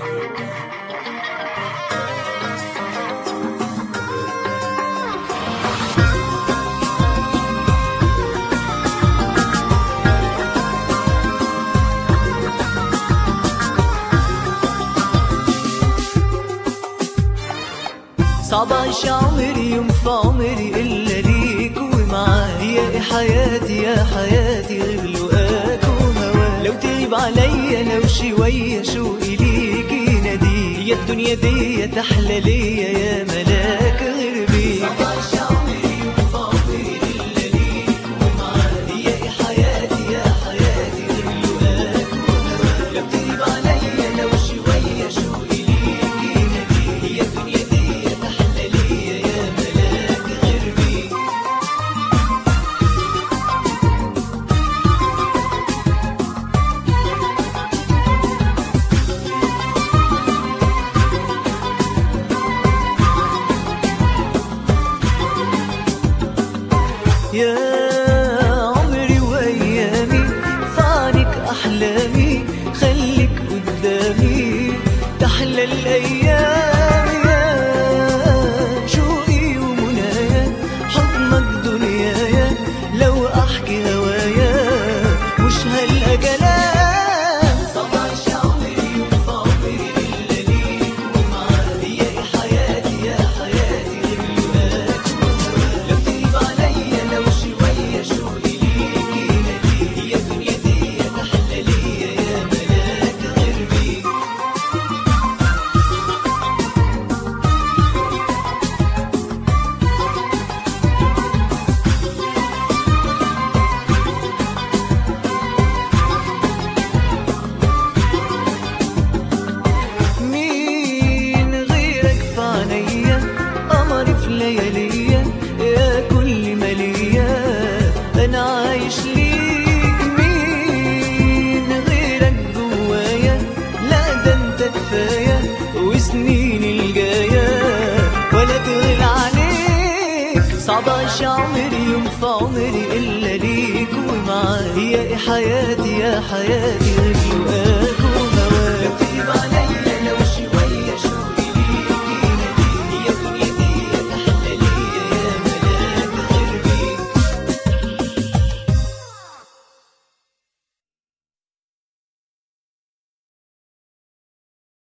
صعب اعيش عمري يوم في عمري الا ليك ومعايا حياتي يا حياتي غير لقاك وهواك لو تغيب عليا لو شوية شوقي ليك يناديك يا الدنيا دي تحلى ليا يا ملاك غير بيك صعب اعيش عمري يوم في عمري الا ليك ومعايا حياتي يا حياتي غير لقاك وهواك لو تغيب عليا لو شوية شوقي ليك يناديك يا الدنيا دي تحلى ليا يا ملاك غير بيك يا عمري وايامي فعنك احلامي خليك قدامي تحلى الايام يا شوقي ومنايا حضنك دنيايا لو احكي هوايا مش هلقى كلام صباح عمري وفي عمري الا ليك ومعايا يا حياتي يا حياتي غير لقاك لو تغيب عليا لو شوية شوقي ليك يناديك يا الدنيا دي تحلى ليا يا ملاك غير بيك مين غيرك في عينيا قمري في لياليا يا كل ما ليا انا عايش ليك مين غيرك جوايا لا ده انت كفايه وسنين الجايه ولا تغل عليك صعب اعيش عمري يوم في عمري الا ليك ومعايا حياتي يا حياتي غير لقاك وهواك لو تغيب عليا